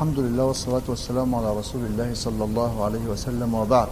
الحمد لله والصلاة والسلام على رسول الله صلى الله عليه وسلم وبعد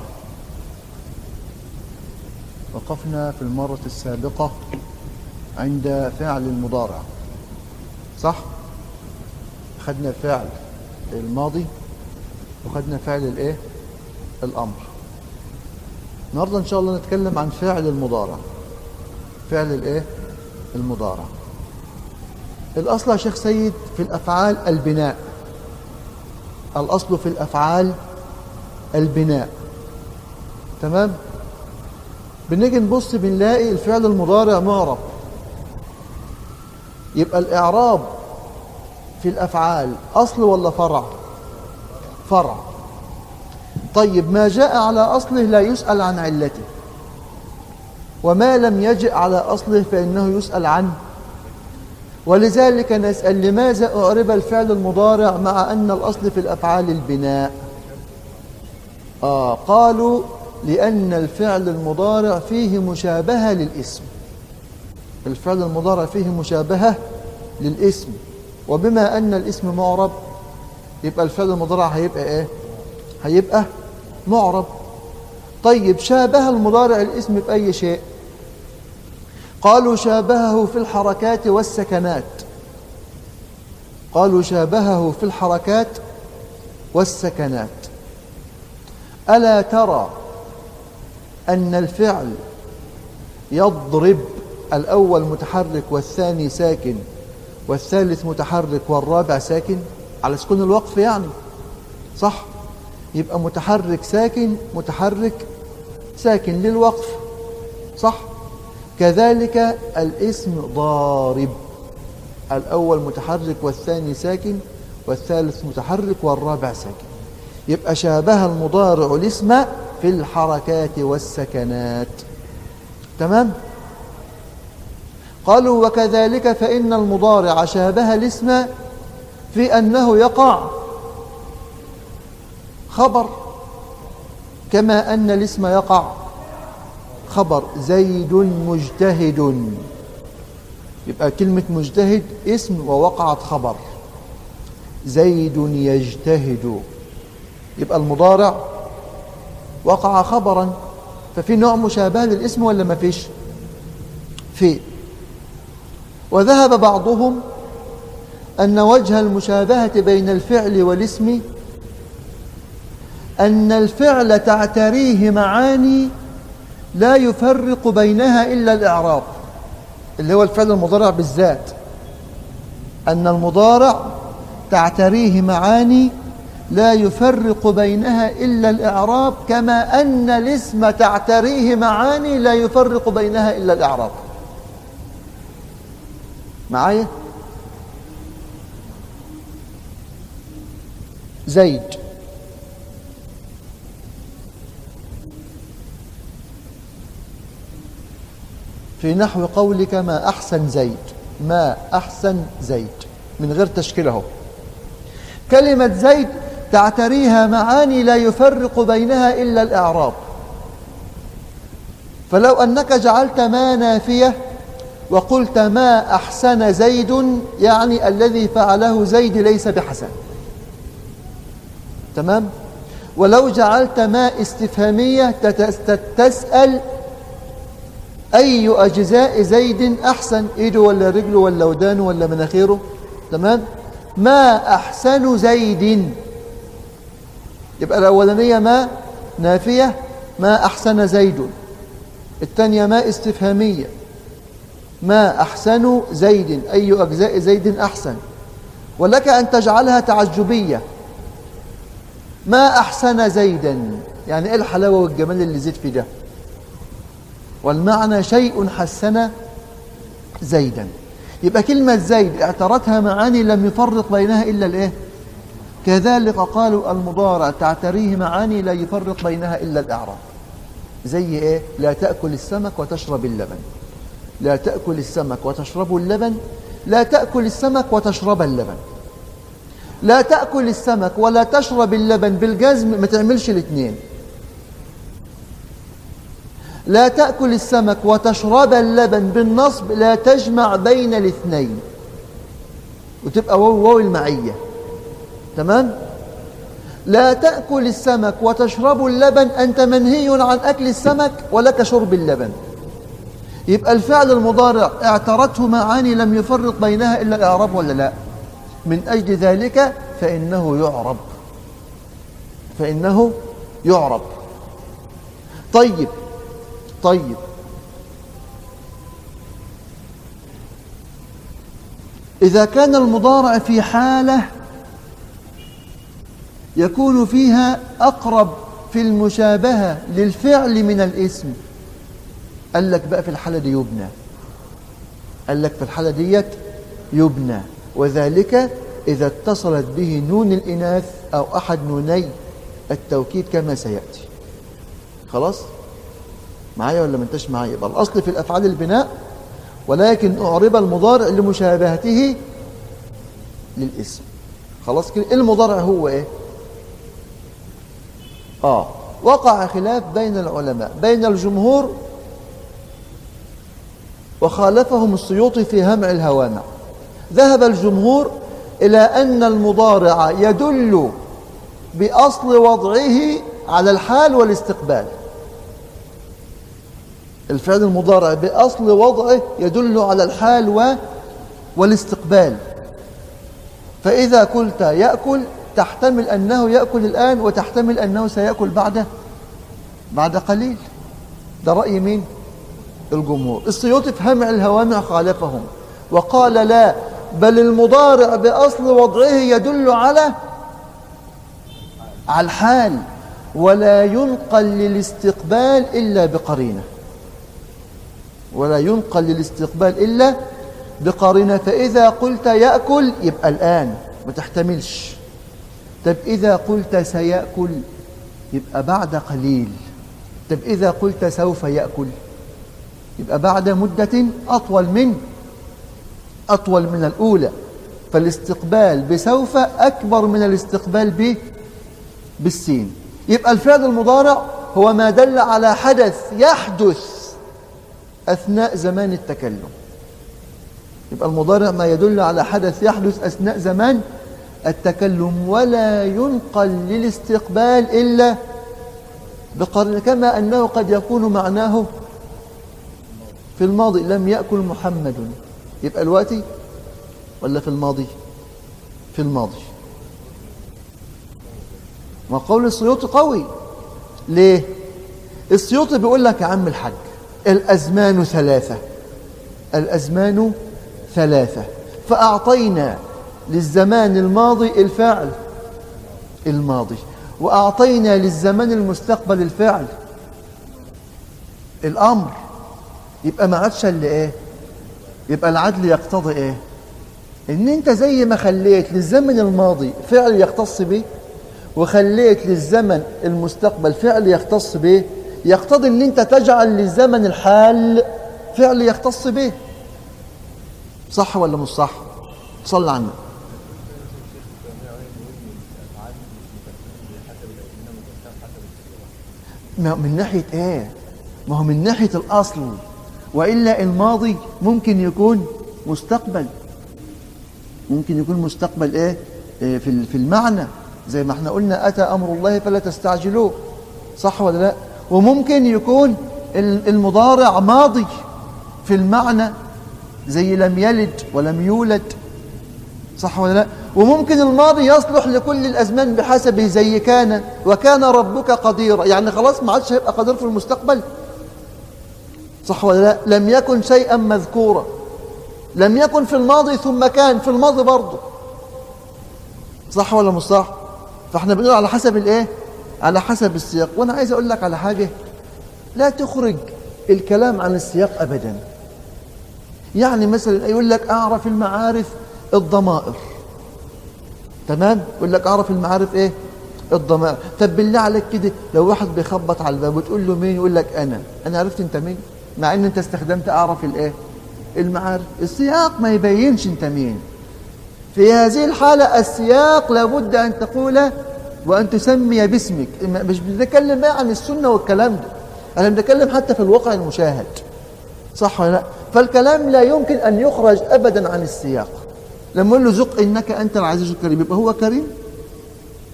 وقفنا في المرة السابقة عند فعل المضارع صح؟ خدنا فعل الماضي وخدنا فعل الايه؟ الأمر النهاردة إن شاء الله نتكلم عن فعل المضارع فعل الايه؟ المضارع الأصل يا شيخ سيد في الأفعال البناء الأصل في الأفعال البناء تمام بنيجي نبص بنلاقي الفعل المضارع معرب يبقى الإعراب في الأفعال أصل ولا فرع فرع طيب ما جاء على أصله لا يسأل عن علته وما لم يجئ على أصله فإنه يسأل عنه ولذلك نسأل لماذا أعرب الفعل المضارع مع أن الأصل في الأفعال البناء آه قالوا لأن الفعل المضارع فيه مشابهة للاسم الفعل المضارع فيه مشابهة للاسم وبما أن الاسم معرب يبقى الفعل المضارع هيبقى إيه هيبقى معرب طيب شابه المضارع الاسم بأي شيء قالوا شابهه في الحركات والسكنات قالوا شابهه في الحركات والسكنات ألا ترى أن الفعل يضرب الأول متحرك والثاني ساكن والثالث متحرك والرابع ساكن على سكون الوقف يعني صح يبقى متحرك ساكن متحرك ساكن للوقف صح كذلك الاسم ضارب الأول متحرك والثاني ساكن والثالث متحرك والرابع ساكن يبقى شابه المضارع الاسم في الحركات والسكنات تمام قالوا وكذلك فإن المضارع شابه الاسم في أنه يقع خبر كما أن الاسم يقع خبر زيد مجتهد يبقى كلمة مجتهد اسم ووقعت خبر زيد يجتهد يبقى المضارع وقع خبرا ففي نوع مشابه للاسم ولا ما فيش في وذهب بعضهم أن وجه المشابهة بين الفعل والاسم أن الفعل تعتريه معاني لا يفرق بينها إلا الإعراب اللي هو الفعل المضارع بالذات أن المضارع تعتريه معاني لا يفرق بينها إلا الإعراب كما أن الاسم تعتريه معاني لا يفرق بينها إلا الإعراب معايا زيد في نحو قولك ما أحسن زيد ما أحسن زيد من غير تشكيله كلمة زيد تعتريها معاني لا يفرق بينها إلا الإعراب فلو أنك جعلت ما نافية وقلت ما أحسن زيد يعني الذي فعله زيد ليس بحسن تمام ولو جعلت ما استفهامية تسأل أي أجزاء زيد أحسن إيده ولا رجله ولا ودانه ولا مناخيره تمام ما أحسن زيد يبقى الأولانية ما نافية ما أحسن زيد الثانية ما استفهامية ما أحسن زيد أي أجزاء زيد أحسن ولك أن تجعلها تعجبية ما أحسن زيدا يعني إيه الحلاوة والجمال اللي زيد في ده والمعنى شيء حسن زيدا يبقى كلمة زيد اعترتها معاني لم يفرق بينها إلا الإيه كذلك قالوا المضارع تعتريه معاني لا يفرق بينها إلا الإعراب زي إيه لا تأكل السمك وتشرب اللبن لا تأكل السمك وتشرب اللبن لا تأكل السمك وتشرب اللبن لا تأكل السمك ولا تشرب اللبن بالجزم ما تعملش الاثنين لا تأكل السمك وتشرب اللبن بالنصب لا تجمع بين الاثنين وتبقى واو واو المعية تمام لا تأكل السمك وتشرب اللبن أنت منهي عن أكل السمك ولك شرب اللبن يبقى الفعل المضارع اعترته معاني لم يفرق بينها إلا الإعراب ولا لا من أجل ذلك فإنه يعرب فإنه يعرب طيب طيب إذا كان المضارع في حالة يكون فيها أقرب في المشابهة للفعل من الاسم قال لك بقى في الحالة دي يبنى قال لك في الحالة ديت يبنى وذلك إذا اتصلت به نون الإناث أو أحد نوني التوكيد كما سيأتي خلاص معايا ولا ما انتش معايا يبقى الأصل في الأفعال البناء ولكن أعرب المضارع لمشابهته للاسم خلاص كده المضارع هو إيه آه وقع خلاف بين العلماء بين الجمهور وخالفهم السيوطي في همع الهوامع ذهب الجمهور إلى أن المضارع يدل بأصل وضعه على الحال والاستقبال الفعل المضارع بأصل وضعه يدل على الحال و... والاستقبال فإذا قلت يأكل تحتمل أنه يأكل الآن وتحتمل أنه سيأكل بعد بعد قليل ده رأي مين؟ الجمهور السيوطي في همع الهوامع خالفهم وقال لا بل المضارع بأصل وضعه يدل على على الحال ولا ينقل للاستقبال إلا بقرينة ولا ينقل للاستقبال إلا بقرينة فإذا قلت يأكل يبقى الآن ما تحتملش طب إذا قلت سيأكل يبقى بعد قليل طب إذا قلت سوف يأكل يبقى بعد مدة أطول من أطول من الأولى فالاستقبال بسوف أكبر من الاستقبال ب بالسين يبقى الفعل المضارع هو ما دل على حدث يحدث أثناء زمان التكلم يبقى المضارع ما يدل على حدث يحدث أثناء زمان التكلم ولا ينقل للاستقبال إلا بقرن كما أنه قد يكون معناه في الماضي لم يأكل محمد يبقى الوقت ولا في الماضي في الماضي وقول السيوطي قوي ليه السيوطي بيقول لك يا عم الحاج الأزمان ثلاثة الأزمان ثلاثة فأعطينا للزمان الماضي الفعل الماضي وأعطينا للزمان المستقبل الفعل الأمر يبقى ما عادش اللي إيه يبقى العدل يقتضي إيه إن أنت زي ما خليت للزمن الماضي فعل يختص به وخليت للزمن المستقبل فعل يختص به يقتضي ان انت تجعل للزمن الحال فعل يختص به صح ولا مش صح صلى عنه من ناحية ايه ما هو من ناحية الاصل وإلا الماضي ممكن يكون مستقبل ممكن يكون مستقبل ايه, إيه في في المعنى زي ما احنا قلنا أتى أمر الله فلا تستعجلوه صح ولا لا وممكن يكون المضارع ماضي في المعنى زي لم يلد ولم يولد صح ولا لا وممكن الماضي يصلح لكل الأزمان بحسبه زي كان وكان ربك قديرا يعني خلاص ما عادش هيبقى قدير في المستقبل صح ولا لا لم يكن شيئا مذكورا لم يكن في الماضي ثم كان في الماضي برضه صح ولا مش صح فاحنا بنقول على حسب الايه على حسب السياق وانا عايز اقول لك على حاجه لا تخرج الكلام عن السياق ابدا يعني مثلا يقول لك اعرف المعارف الضمائر تمام يقول لك اعرف المعارف ايه الضمائر طب بالله عليك كده لو واحد بيخبط على الباب وتقول له مين يقول لك انا انا عرفت انت مين مع ان انت استخدمت اعرف الايه المعارف السياق ما يبينش انت مين في هذه الحالة السياق لابد أن تقول وأن تسمي باسمك مش بنتكلم بقى عن السنة والكلام ده أنا بنتكلم حتى في الواقع المشاهد صح ولا لا فالكلام لا يمكن أن يخرج أبدا عن السياق لما نقول له زق إنك أنت العزيز الكريم يبقى هو كريم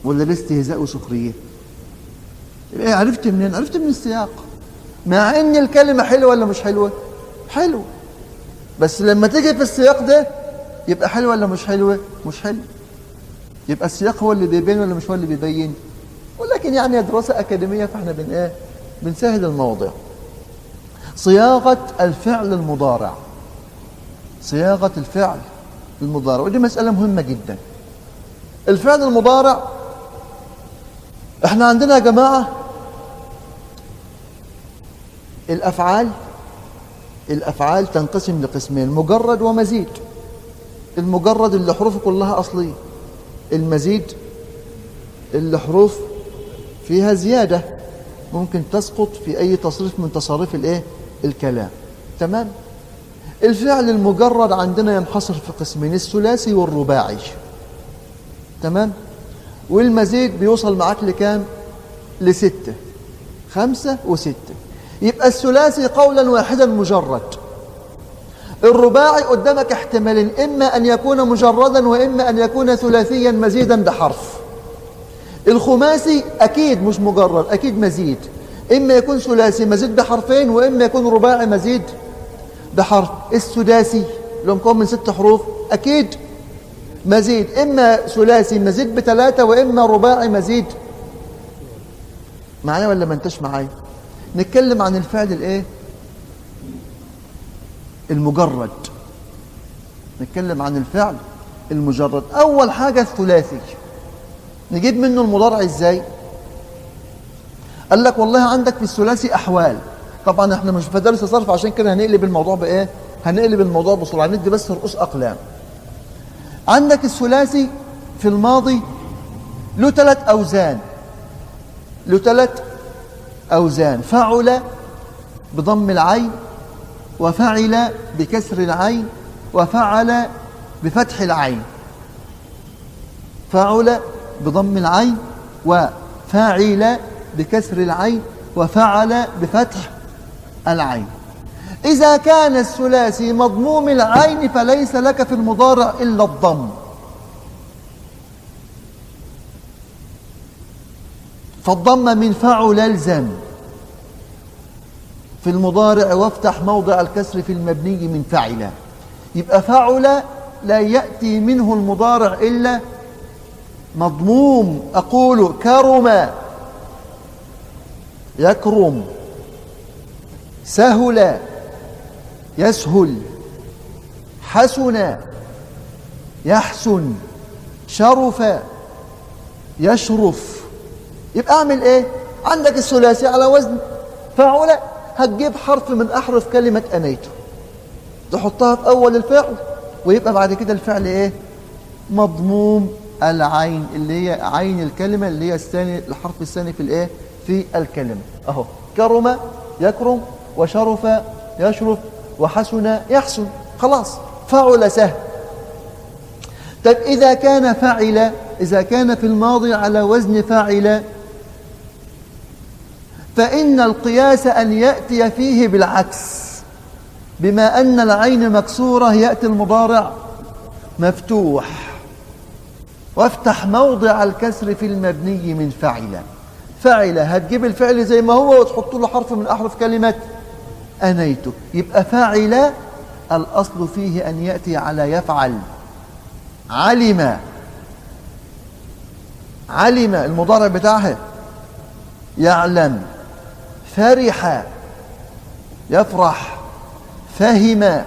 ولا ده استهزاء وسخرية إيه عرفت منين عرفت من السياق مع ان الكلمة حلوة ولا مش حلوة حلوة بس لما تيجي في السياق ده يبقى حلوة ولا مش حلوة مش حلوة يبقى السياق هو اللي بيبين ولا مش هو اللي بيبين ولكن يعني دراسة أكاديمية فاحنا بن ايه بنسهل الموضوع صياغة الفعل المضارع صياغة الفعل المضارع ودي مسألة مهمة جدا الفعل المضارع احنا عندنا يا جماعة الأفعال الأفعال تنقسم لقسمين مجرد ومزيد المجرد اللي حروفه كلها أصلية المزيد اللي حروف فيها زيادة ممكن تسقط في أي تصريف من تصاريف الإيه؟ الكلام تمام الفعل المجرد عندنا ينحصر في قسمين الثلاثي والرباعي تمام والمزيد بيوصل معاك لكام لستة خمسة وستة يبقى الثلاثي قولا واحدا مجرد الرباعي قدامك احتمالين إما أن يكون مجردا وإما أن يكون ثلاثيا مزيدا بحرف الخماسي أكيد مش مجرد أكيد مزيد إما يكون ثلاثي مزيد بحرفين وإما يكون رباعي مزيد بحرف السداسي لو مكون من ست حروف أكيد مزيد إما ثلاثي مزيد بثلاثة وإما رباعي مزيد معايا ولا ما انتش معايا نتكلم عن الفعل الايه المجرد نتكلم عن الفعل المجرد أول حاجة الثلاثي نجيب منه المضارع ازاي قال لك والله عندك في الثلاثي أحوال طبعا احنا مش في درس صرف عشان كده هنقلب الموضوع بايه هنقلب الموضوع بسرعه ندي بس رؤوس اقلام عندك الثلاثي في الماضي له ثلاث اوزان له ثلاث اوزان فعل بضم العين وفعل بكسر العين وفعل بفتح العين فعل بضم العين وفاعل بكسر العين وفعل بفتح العين إذا كان الثلاثي مضموم العين فليس لك في المضارع إلا الضم فالضم من فعل الزم في المضارع وافتح موضع الكسر في المبني من فعل يبقى فعل لا يأتي منه المضارع إلا مضموم أقول كرم يكرم سهل يسهل حسن يحسن شرف يشرف يبقى اعمل ايه عندك الثلاثي على وزن فعل هتجيب حرف من احرف كلمه انيته تحطها في اول الفعل ويبقى بعد كده الفعل ايه مضموم العين اللي هي عين الكلمه اللي هي الثاني الحرف الثاني في الايه في الكلمه اهو كرم يكرم وشرف يشرف وحسن يحسن خلاص فعل سهل طيب إذا كان فعل إذا كان في الماضي على وزن فاعل فإن القياس أن يأتي فيه بالعكس بما أن العين مكسورة يأتي المضارع مفتوح وافتح موضع الكسر في المبني من فعل فعل هتجيب الفعل زي ما هو وتحط له حرف من أحرف كلمة أنيت يبقى فاعل الأصل فيه أن يأتي على يفعل علم علم المضارع بتاعها يعلم فرح يفرح فهم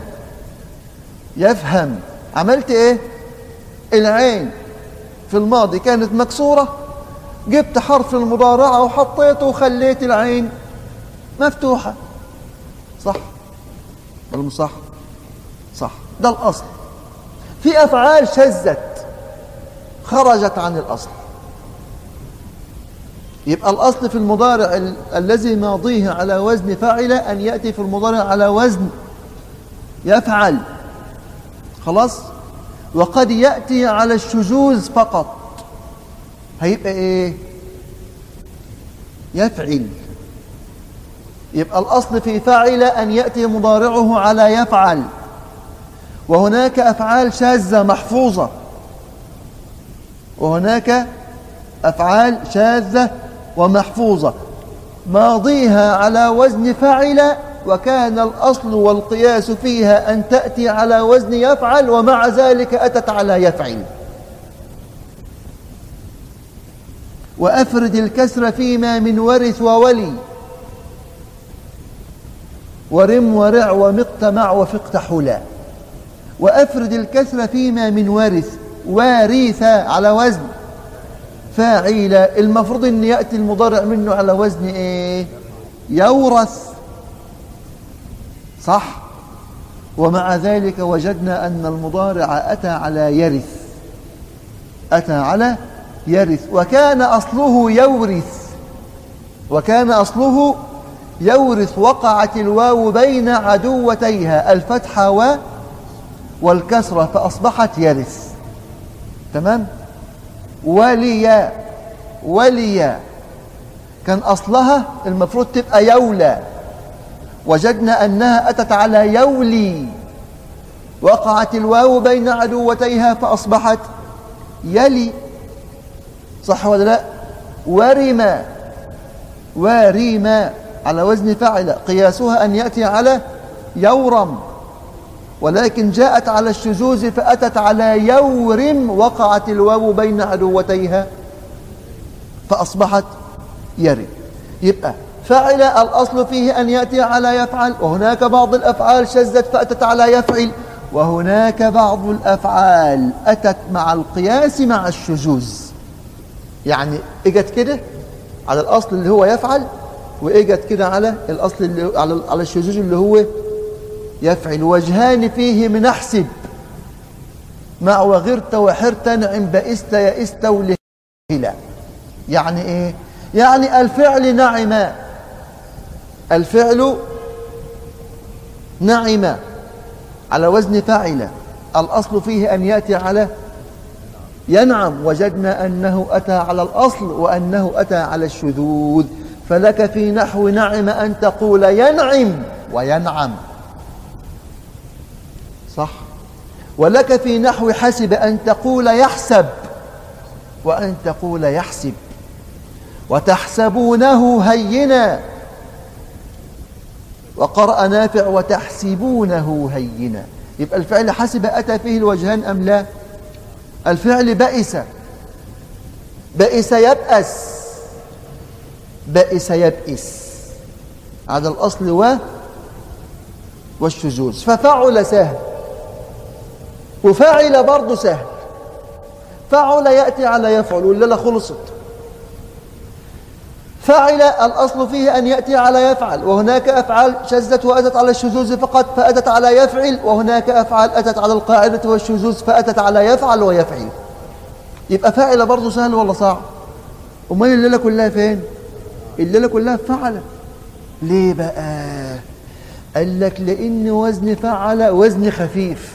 يفهم عملت ايه العين في الماضي كانت مكسورة جبت حرف المضارعة وحطيته وخليت العين مفتوحة صح ولا مش صح صح ده الأصل في أفعال شذت خرجت عن الأصل يبقى الأصل في المضارع ال الذي ماضيه على وزن فعل أن يأتي في المضارع على وزن يفعل خلاص وقد يأتي على الشذوذ فقط هيبقى إيه يفعل يبقى الأصل في فعل أن يأتي مضارعه على يفعل وهناك أفعال شاذة محفوظة وهناك أفعال شاذة ومحفوظة ماضيها على وزن فعل وكان الأصل والقياس فيها أن تأتي على وزن يفعل ومع ذلك أتت على يفعل وأفرد الكسر فيما من ورث وولي ورم ورع ومقتمع وفقت حلا وأفرد الكسر فيما من ورث وارث على وزن فاعل المفروض أن يأتي المضارع منه على وزن إيه يورث صح ومع ذلك وجدنا أن المضارع أتى على يرث أتى على يرث وكان أصله يورث وكان أصله يورث وقعت الواو بين عدوتيها الفتحة و والكسرة فأصبحت يرث تمام وليا وليا كان أصلها المفروض تبقى يولى وجدنا أنها أتت على يولي وقعت الواو بين عدوتيها فأصبحت يلي صح ولا لا ورما ورما على وزن فعل قياسها أن يأتي على يورم ولكن جاءت على الشذوذ فأتت على يورم وقعت الواو بين عدوتيها فأصبحت يرم يبقى فعل الأصل فيه أن يأتي على يفعل وهناك بعض الأفعال شزت فأتت على يفعل وهناك بعض الأفعال أتت مع القياس مع الشذوذ يعني اجت كده على الأصل اللي هو يفعل واجت كده على الأصل اللي على على الشذوذ اللي هو يفعل وجهان فيه من احسب مع وغرت وحرت نعم بئست يئست ولهلا يعني ايه يعني الفعل نعم الفعل نعم على وزن فاعل الأصل فيه أن يأتي على ينعم وجدنا أنه أتى على الأصل وأنه أتى على الشذوذ فلك في نحو نعم أن تقول ينعم وينعم صح ولك في نحو حسب أن تقول يحسب وأن تقول يحسب وتحسبونه هينا وقرأ نافع وتحسبونه هينا يبقى الفعل حسب أتى فيه الوجهان أم لا الفعل بئس بئس يبأس بئس يبئس على الأصل و والشذوذ ففعل سهل وفعل برضه سهل فعل يأتي على يفعل ولا خلصت فعل الأصل فيه أن يأتي على يفعل وهناك أفعال شزت وأتت على الشذوذ فقط فأتت على يفعل وهناك أفعال أتت على القاعدة والشذوذ فأتت على يفعل ويفعل يبقى فاعل برضه سهل ولا صعب أمال الليلة كلها فين الليلة كلها فعل ليه بقى قال لك لأن وزن فعل وزن خفيف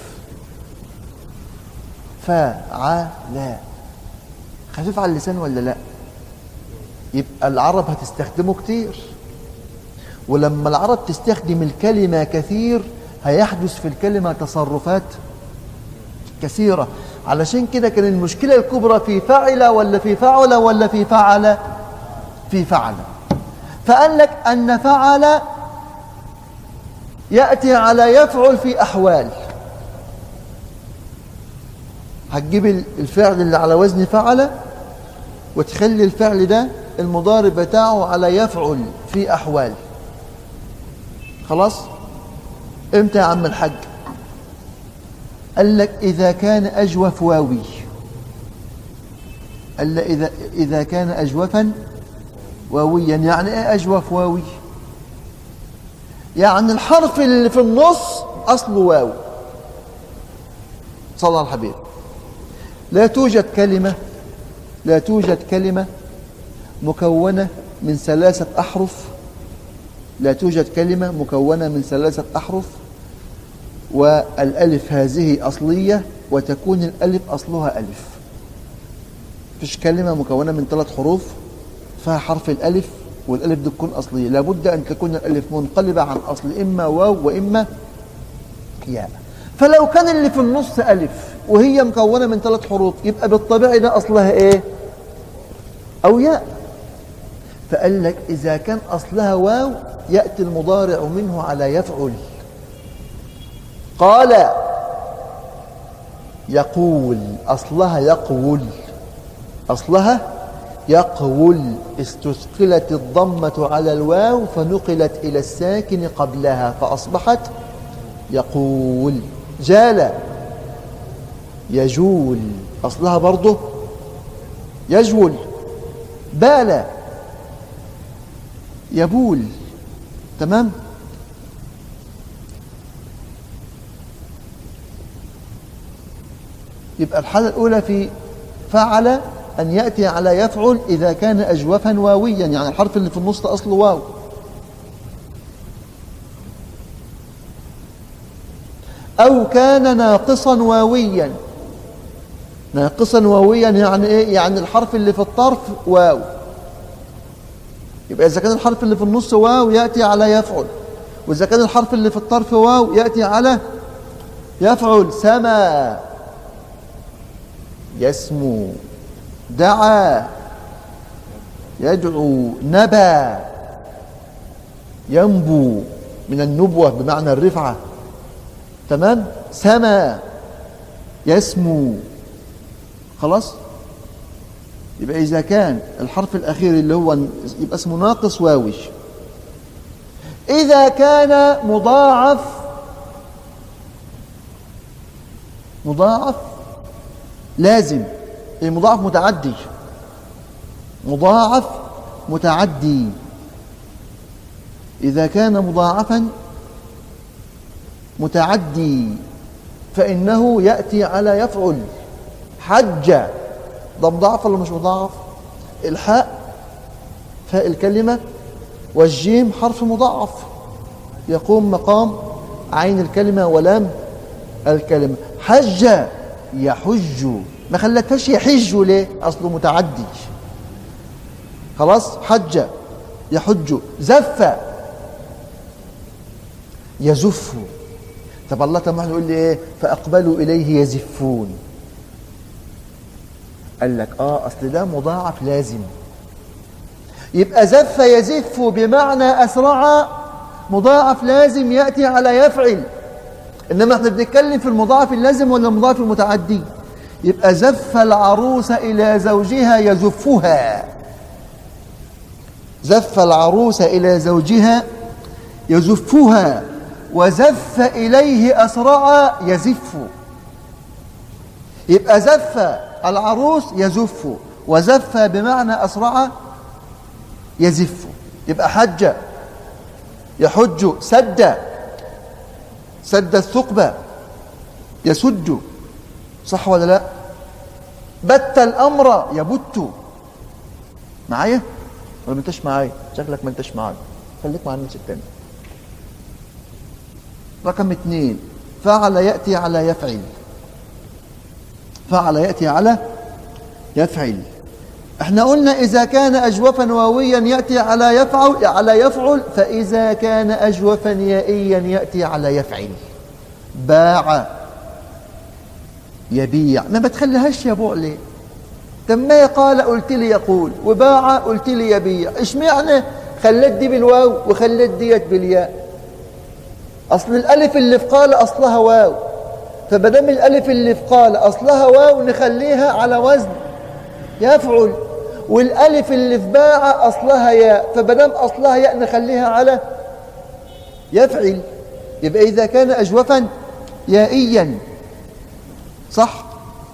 فعل خفيف على اللسان ولا لا يبقى العرب هتستخدمه كتير ولما العرب تستخدم الكلمة كثير هيحدث في الكلمة تصرفات كثيرة علشان كده كان المشكلة الكبرى في فعل ولا في فعل ولا في فعل في فعل فقال لك أن فعل يأتي على يفعل في أحوال هتجيب الفعل اللي على وزن فعل وتخلي الفعل ده المضارع بتاعه على يفعل في أحوال خلاص امتى يا عم الحاج قال لك إذا كان أجوف واوي قال لك إذا, إذا كان أجوفا واويا يعني إيه أجوف واوي يعني الحرف اللي في النص أصله واو صلى الله الحبيب لا توجد كلمة لا توجد كلمة مكونة من ثلاثة أحرف لا توجد كلمة مكونة من ثلاثة أحرف والألف هذه أصلية وتكون الألف أصلها ألف فيش كلمة مكونة من ثلاث حروف فيها حرف الألف والألف دي تكون أصلية لابد أن تكون الألف منقلبة عن أصل إما واو وإما ياء فلو كان اللي في النص ألف وهي مكونة من ثلاث حروف يبقى بالطبيعي ده أصلها إيه أو ياء فقال لك إذا كان أصلها واو يأتي المضارع منه على يفعل قال يقول أصلها يقول أصلها يقول استثقلت الضمة على الواو فنقلت إلى الساكن قبلها فأصبحت يقول جال يجول أصلها برضه يجول بال يبول تمام يبقى الحالة الأولى في فعل أن يأتي على يفعل إذا كان أجوفا واويا يعني الحرف اللي في النص أصله واو أو كان ناقصا واويا ناقصا واويا يعني إيه؟ يعني الحرف اللي في الطرف واو يبقى إذا كان الحرف اللي في النص واو يأتي على يفعل وإذا كان الحرف اللي في الطرف واو يأتي على يفعل سما يسمو دعا يدعو نبى ينبو من النبوة بمعنى الرفعة تمام سما يسمو خلاص يبقى إذا كان الحرف الأخير اللي هو يبقى اسمه ناقص واوش إذا كان مضاعف مضاعف لازم المضاعف متعدي مضاعف متعدي إذا كان مضاعفا متعدي فإنه يأتي على يفعل حج ده مضاعف ولا مش مضاعف الحاء فاء الكلمة والجيم حرف مضاعف يقوم مقام عين الكلمة ولام الكلمة حج يحج ما خلتهاش يحج ليه أصله متعدي خلاص حج يحج زف يزف طب الله تعالى يقول لي ايه فاقبلوا اليه يزفون قال لك اه اصل ده مضاعف لازم يبقى زف يزف بمعنى اسرع مضاعف لازم ياتي على يفعل انما احنا بنتكلم في المضاعف اللازم ولا المضاعف المتعدي يبقى زف العروس الى زوجها يزفها زف العروس الى زوجها يزفها وزف إليه أسرع يزف يبقى زف العروس يزف وزف بمعنى أسرع يزف يبقى حج يحج سد سد الثقب يسد صح ولا لا بت الأمر يبت معايا ولا ما انتش معايا شكلك ما انتش معايا خليك مع الناس التاني رقم اثنين فعل يأتي على يفعل فعل يأتي على يفعل احنا قلنا إذا كان أجوفا واويا يأتي على يفعل على يفعل فإذا كان أجوفا يائيا يأتي على يفعل باع يبيع ما بتخليهاش يبوع ليه طب ما قال قلت لي يقول وباع قلت لي يبيع اشمعنى خلت دي بالواو وخلت ديت بالياء أصل الألف اللي في قال أصلها واو فمادام الألف اللي في قال أصلها واو نخليها على وزن يفعل والألف اللي في باع أصلها ياء فمادام أصلها ياء نخليها على يفعل يبقى إذا كان أجوفا يائيا صح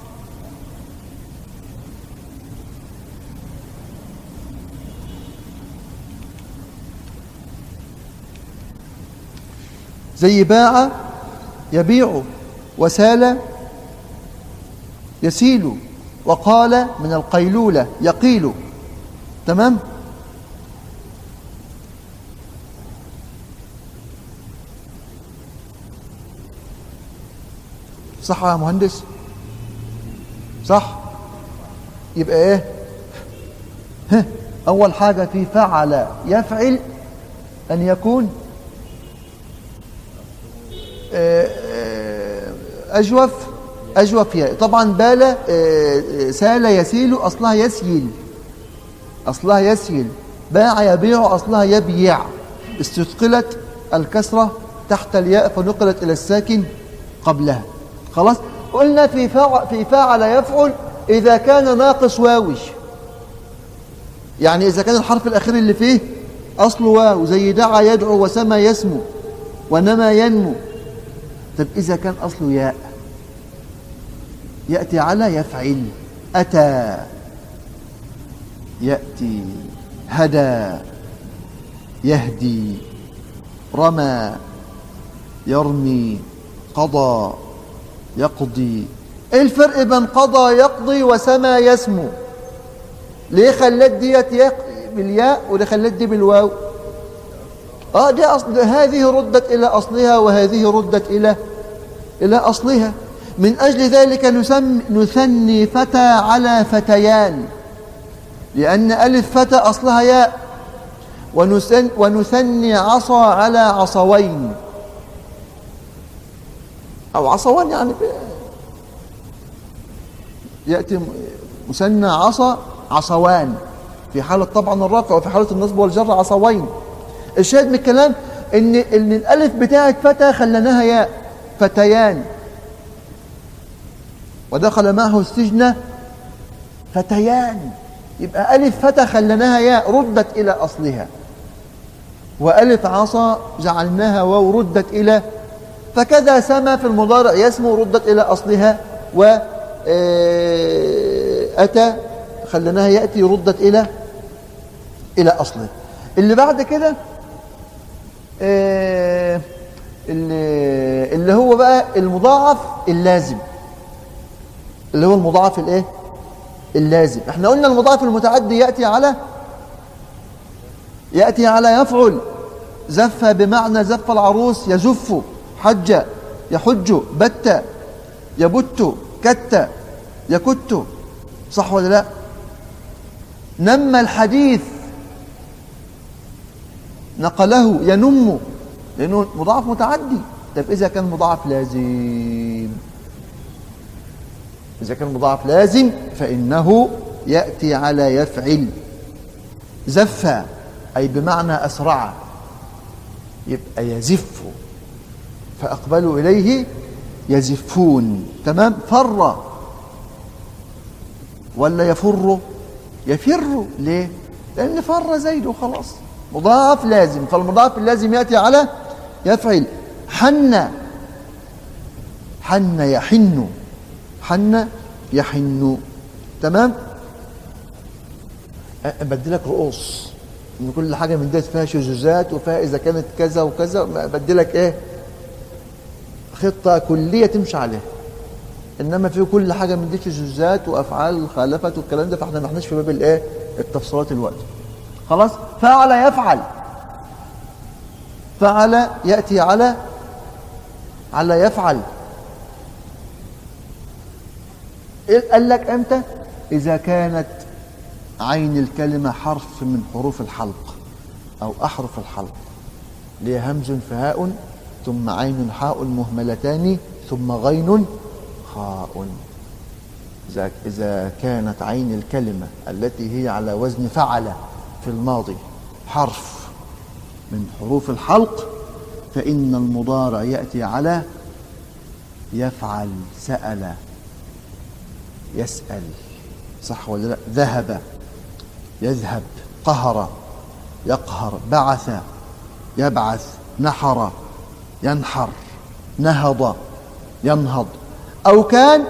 زي باع يبيع وسال يسيل وقال من القيلولة يقيل تمام صح يا مهندس صح يبقى ايه ها اول حاجة في فعل يفعل ان يكون أجوف أجوف ياء طبعا بال سال يسيل أصلها يسيل أصلها يسيل باع يبيع أصلها يبيع استثقلت الكسرة تحت الياء فنقلت إلى الساكن قبلها خلاص قلنا في فاعل, في فاعل يفعل إذا كان ناقص واوش يعني إذا كان الحرف الأخير اللي فيه أصل واو زي دعا يدعو وسمى يسمو ونما ينمو طب إذا كان أصله ياء يأتي على يفعل أتى يأتي هدى يهدي رمى يرمي قضى يقضي ايه الفرق بين قضى يقضي وسمى يسمو ليه خلت ديت بالياء وليه خلت دي بالواو اه دي أصل هذه ردت الى اصلها وهذه ردت الى الى اصلها من اجل ذلك نسم نثني فتى على فتيان لان الف فتى اصلها ياء ونسن ونثني عصا على عصوين او عصوان يعني ياتي مثنى عصا عصوان في حالة طبعا الرفع وفي حالة النصب والجر عصوين الشاهد من الكلام ان ان الالف بتاعت فتى خليناها ياء فتيان ودخل معه السجن فتيان يبقى ألف فتى خليناها ياء ردت إلى أصلها وألف عصا جعلناها واو ردت إلى فكذا سما في المضارع يسمو ردت إلى أصلها وأتى خليناها يأتي ردت إلى إلى أصله اللي بعد كده آه اللي, اللي هو بقى المضاعف اللازم اللي هو المضاعف الايه اللازم احنا قلنا المضاعف المتعدي يأتي على يأتي على يفعل زف بمعنى زف العروس يزف حج يحج بت يبت كت يكت صح ولا لا نمى الحديث نقله ينم لأنه مضاعف متعدي طب إذا كان مضاعف لازم إذا كان مضاعف لازم فإنه يأتي على يفعل زف أي بمعنى أسرع يبقى يزف فأقبلوا إليه يزفون تمام فر ولا يفر يفر ليه لأن فر زيد وخلاص مضاف لازم فالمضاف اللازم يأتي على يفعل حن حن يحن حن يحن تمام بدلك رؤوس ان كل حاجه من ديت فيها شذوذات وفيها اذا كانت كذا وكذا بدلك ايه خطه كليه تمشي عليها انما في كل حاجه من دي شذوذات وافعال خالفت والكلام ده فاحنا ما احناش في باب الايه التفصيلات الوقت خلاص فعل يفعل فعل ياتي على على يفعل قال لك امتى اذا كانت عين الكلمه حرف من حروف الحلق او احرف الحلق ليه همز فهاء ثم عين حاء مهملتان ثم غين خاء إذا كانت عين الكلمة التي هي على وزن فعل في الماضي حرف من حروف الحلق فإن المضارع يأتي على يفعل سأل يسأل صح ولا لا ذهب يذهب قهر يقهر بعث يبعث نحر ينحر نهض ينهض أو كان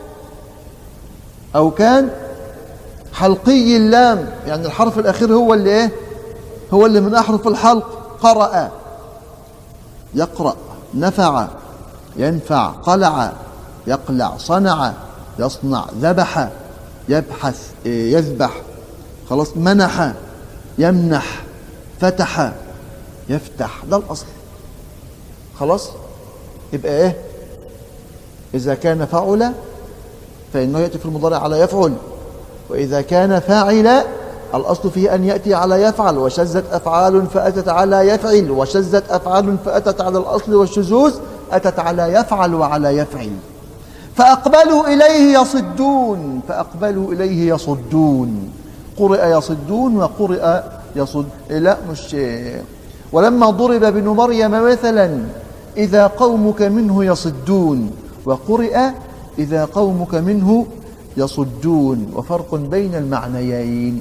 أو كان حلقي اللام يعني الحرف الأخير هو اللي إيه هو اللي من أحرف الحلق قرأ يقرأ نفع ينفع قلع يقلع صنع يصنع ذبح يبحث يذبح خلاص منح يمنح فتح يفتح ده الأصل خلاص يبقى ايه إذا كان فعل فإنه يأتي في المضارع على يفعل وإذا كان فاعل الأصل فيه أن يأتي على يفعل وشزت أفعال فأتت على يفعل وشزت أفعال فأتت على الأصل والشذوذ أتت على يفعل وعلى يفعل فأقبلوا إليه يصدون فأقبلوا إليه يصدون قرئ يصدون وقرئ يصد لا مش ولما ضرب ابن مريم مثلا إذا قومك منه يصدون وقرئ إذا قومك منه يصدون وفرق بين المعنيين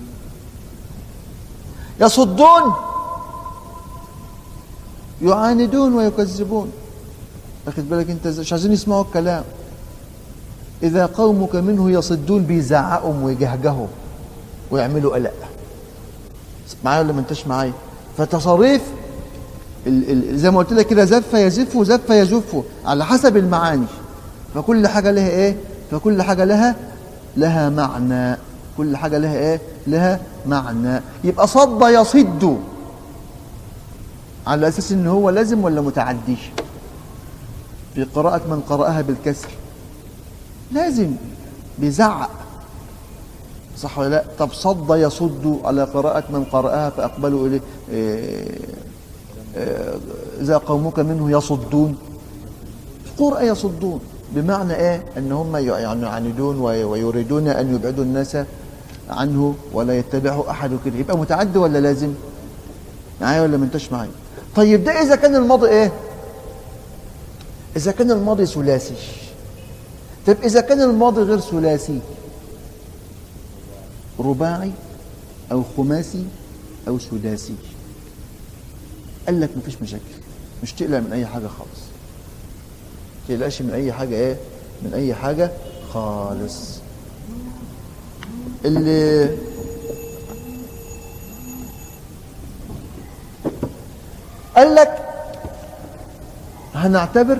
يصدون يعاندون ويكذبون أخذ بالك أنت مش عايزين يسمعوا الكلام إذا قومك منه يصدون بيزعقوا ويجهجهوا ويعملوا قلق معايا ولا ما انتش معايا فتصاريف زي ما قلت لك كده زف يزف وزف يزف على حسب المعاني فكل حاجة لها ايه فكل حاجة لها لها معنى كل حاجة لها ايه لها معنى يبقى صد يصد على اساس ان هو لازم ولا متعدي في قراءة من قرأها بالكسر لازم بيزعق صح ولا لا طب صد يصد على قراءة من قرأها فأقبلوا إليه إذا قومك منه يصدون قرأ يصدون بمعنى إيه أن هم يعني يعاندون ويريدون أن يبعدوا الناس عنه ولا يتبعه أحد كده يبقى متعدي ولا لازم معايا ولا ما انتش معايا طيب ده إذا كان الماضي إيه إذا كان الماضي ثلاثي طيب إذا كان الماضي غير ثلاثي رباعي أو خماسي أو سداسي قال لك مفيش مشاكل مش تقلق من أي حاجة خالص تقلقش من أي حاجة إيه من أي حاجة خالص اللي قال لك هنعتبر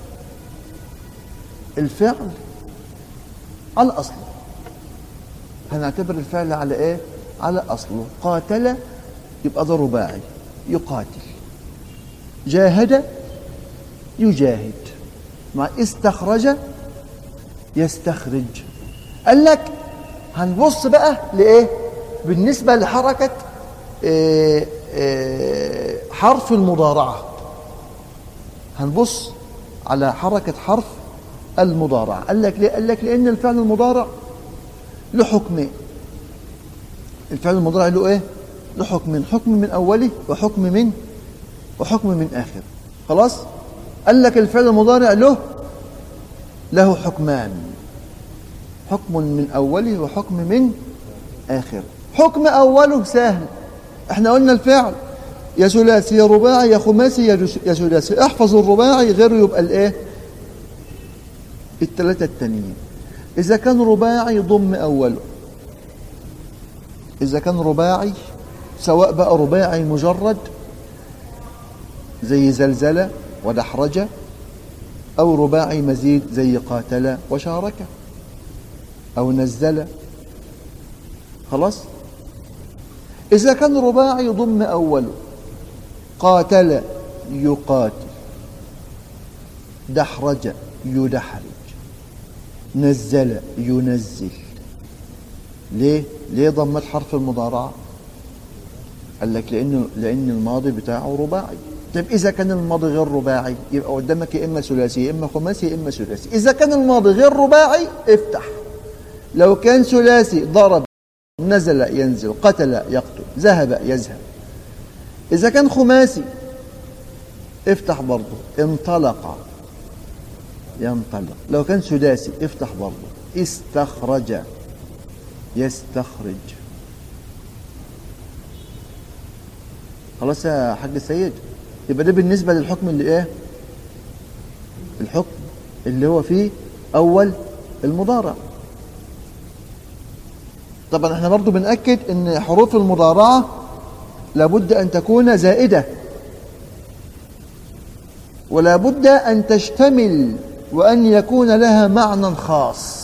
الفعل على أصله هنعتبر الفعل على ايه على اصله قاتل يبقى ده رباعي يقاتل جاهد يجاهد مع استخرج يستخرج قال لك هنبص بقى لايه بالنسبه لحركه إيه إيه حرف المضارعه هنبص على حركه حرف المضارعه قال لك ليه قال لك لان الفعل المضارع له حكمين الفعل المضارع له ايه له حكمين حكم من اوله وحكم من وحكم من اخر خلاص قال لك الفعل المضارع له له حكمان حكم من اوله وحكم من اخر حكم اوله سهل احنا قلنا الفعل يا ثلاثي يا رباعي يا خماسي يا ثلاثي احفظ الرباعي غيره يبقى الايه الثلاثه التانيين إذا كان رباعي ضم أوله إذا كان رباعي سواء بقى رباعي مجرد زي زلزلة ودحرجة أو رباعي مزيد زي قاتل وشارك أو نزل خلاص إذا كان رباعي ضم أوله قاتل يقاتل دحرج يدحرج نزل ينزل ليه ليه ضمت حرف المضارعة قال لك لأنه لأن الماضي بتاعه رباعي طيب إذا كان الماضي غير رباعي يبقى قدامك يا إما ثلاثي يا إما خماسي يا إما ثلاثي إذا كان الماضي غير رباعي افتح لو كان ثلاثي ضرب نزل ينزل قتل يقتل ذهب يذهب إذا كان خماسي افتح برضه انطلق ينطلق لو كان سداسي افتح برضه استخرج يستخرج خلاص يا حاج السيد يبقى ده بالنسبة للحكم اللي ايه الحكم اللي هو فيه اول المضارع طبعا احنا برضو بنأكد ان حروف المضارعة لابد ان تكون زائدة ولا بد ان تشتمل وأن يكون لها معنى خاص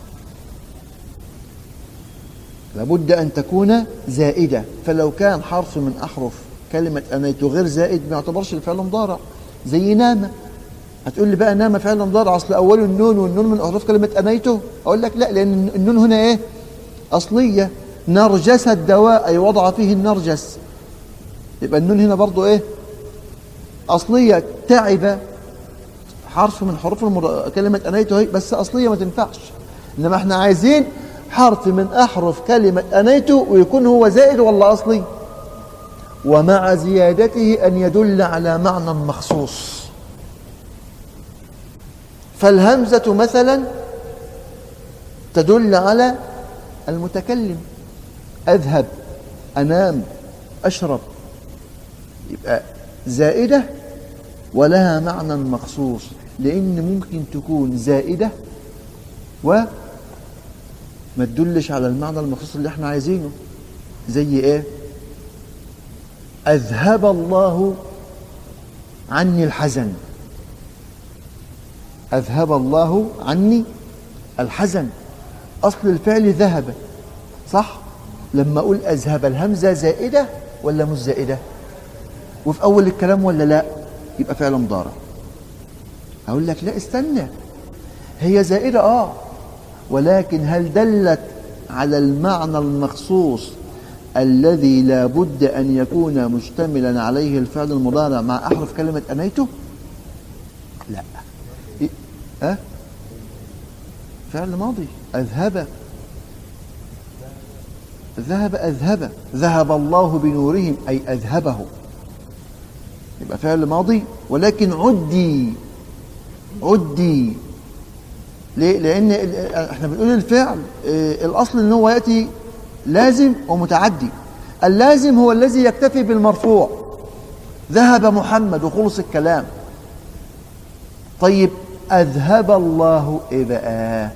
لابد أن تكون زائدة فلو كان حرف من أحرف كلمة أنيت غير زائد ما يعتبرش الفعل مضارع زي نام هتقول لي بقى نام فعل مضارع أصل أوله النون والنون من أحرف كلمة أنيته أقول لك لا لأن النون هنا إيه أصلية نرجس الدواء أي وضع فيه النرجس يبقى النون هنا برضو إيه أصلية تعب حرف من حروف المر... كلمة أنيته هي بس أصلية ما تنفعش إنما إحنا عايزين حرف من أحرف كلمة أنيت ويكون هو زائد ولا أصلي ومع زيادته أن يدل على معنى مخصوص فالهمزة مثلا تدل على المتكلم أذهب أنام أشرب يبقى زائدة ولها معنى مخصوص لأن ممكن تكون زائدة وما تدلش على المعنى المخصوص اللي احنا عايزينه زي ايه أذهب الله عني الحزن أذهب الله عني الحزن أصل الفعل ذهب صح لما أقول أذهب الهمزة زائدة ولا مش زائدة وفي أول الكلام ولا لا يبقى فعل مضارع أقول لك لا استنى هي زائدة آه ولكن هل دلت على المعنى المخصوص الذي لا بد أن يكون مشتملا عليه الفعل المضارع مع أحرف كلمة أنيته لا إيه؟ أه؟ فعل ماضي أذهب ذهب أذهب ذهب الله بنورهم أي أذهبه يبقى فعل ماضي ولكن عدي عدي ليه؟ لأن احنا بنقول الفعل اه الأصل أن هو يأتي لازم ومتعدي اللازم هو الذي يكتفي بالمرفوع ذهب محمد وخلص الكلام طيب أذهب الله إيه بقى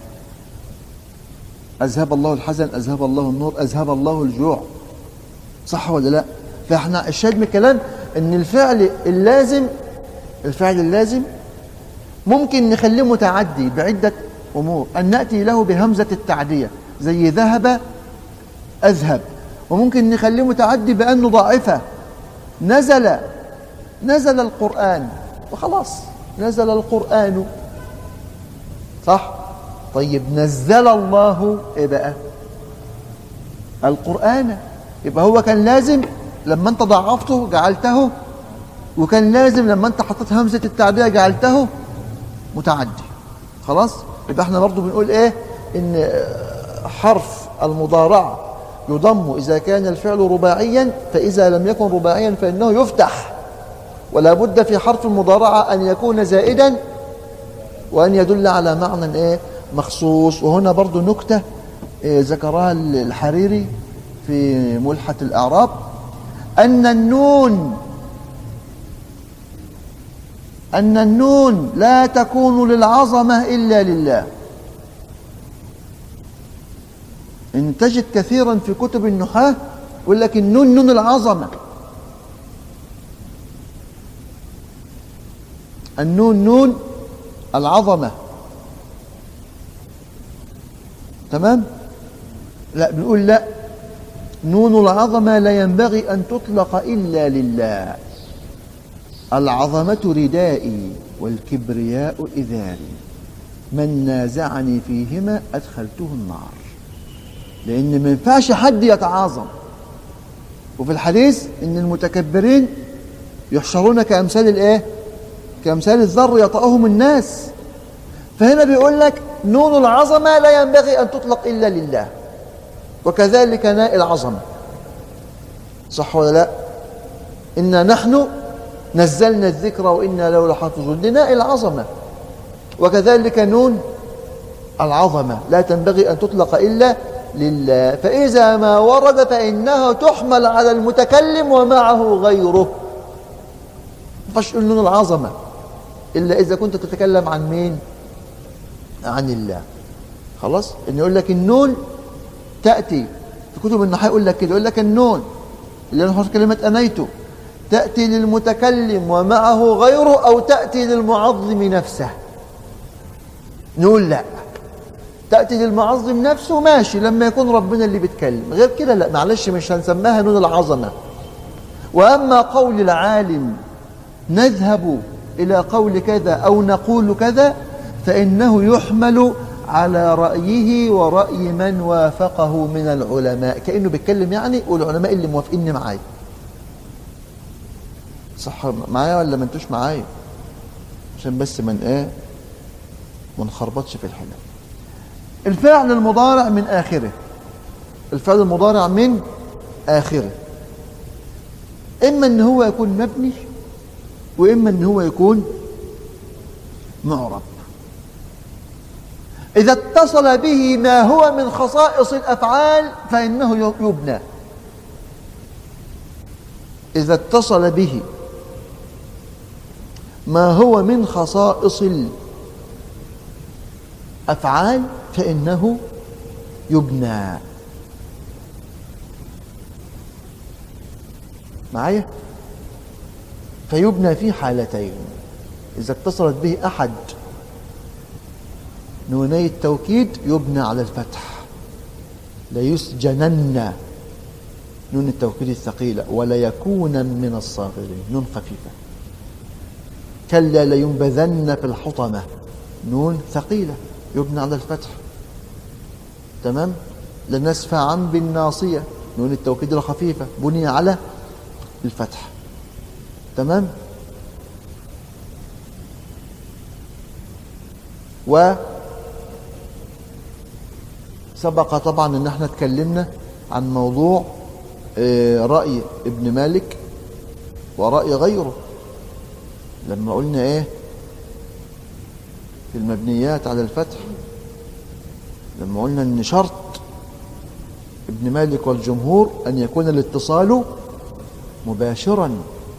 أذهب الله الحزن أذهب الله النور أذهب الله الجوع صح ولا لا فإحنا الشاهد من الكلام أن الفعل اللازم الفعل اللازم ممكن نخليه متعدي بعدة أمور أن نأتي له بهمزة التعدية زي ذهب أذهب وممكن نخليه متعدي بأنه ضعفة نزل نزل القرآن وخلاص نزل القرآن صح طيب نزل الله ايه بقى القرآن يبقى هو كان لازم لما انت ضعفته جعلته وكان لازم لما انت حطيت همزة التعدية جعلته متعدي خلاص يبقى احنا برضو بنقول ايه ان حرف المضارعة يضم إذا كان الفعل رباعيا فإذا لم يكن رباعيا فإنه يفتح ولا بد في حرف المضارعة أن يكون زائدا وأن يدل على معنى إيه مخصوص وهنا برضو نكتة إيه ذكرها الحريري في ملحة الأعراب أن النون أن النون لا تكون للعظمة إلا لله إن تجد كثيرا في كتب النحاة يقول لك النون نون العظمة النون نون العظمة تمام لا بنقول لا نون العظمة لا ينبغي أن تطلق إلا لله العظمة ردائي والكبرياء إذاري من نازعني فيهما أدخلته النار لأن ما ينفعش حد يتعاظم وفي الحديث إن المتكبرين يحشرون كأمثال الإيه؟ كأمثال الذر يطأهم الناس فهنا بيقول لك نون العظمة لا ينبغي أن تطلق إلا لله وكذلك ناء العظمة صح ولا لا إنا نحن نزلنا الذكر وإنا له لحافظون لناء العظمة وكذلك نون العظمة لا تنبغي أن تطلق إلا لله فإذا ما ورد فإنها تحمل على المتكلم ومعه غيره فش نون العظمة إلا إذا كنت تتكلم عن مين عن الله خلاص إن يقول لك النون تأتي في كتب النحاة يقول لك كده يقول لك النون اللي نحط كلمة أنيته تأتي للمتكلم ومعه غيره أو تأتي للمعظم نفسه نقول لا تأتي للمعظم نفسه ماشي لما يكون ربنا اللي بيتكلم غير كده لا معلش مش هنسماها نون العظمة وأما قول العالم نذهب إلى قول كذا أو نقول كذا فإنه يحمل على رأيه ورأي من وافقه من العلماء كأنه بيتكلم يعني والعلماء اللي موافقين معايا صح معايا ولا ما انتوش معايا عشان بس من ايه ما نخربطش في الحلال الفعل المضارع من آخره الفعل المضارع من آخره إما أن هو يكون مبني وإما أن هو يكون معرب إذا اتصل به ما هو من خصائص الأفعال فإنه يبنى إذا اتصل به ما هو من خصائص الأفعال فإنه يبنى معايا فيبنى في حالتين إذا اتصلت به أحد نوني التوكيد يبنى على الفتح ليسجنن نون التوكيد الثقيلة وليكون من الصاغرين نون خفيفة كلا لينبذن في الحطمة نون ثقيلة يبنى على الفتح تمام لنسفعا بالناصية نون التوكيد الخفيفة بني على الفتح تمام و سبق طبعا ان احنا اتكلمنا عن موضوع آه، رأي ابن مالك ورأي غيره لما قلنا ايه في المبنيات على الفتح لما قلنا ان شرط ابن مالك والجمهور ان يكون الاتصال مباشرا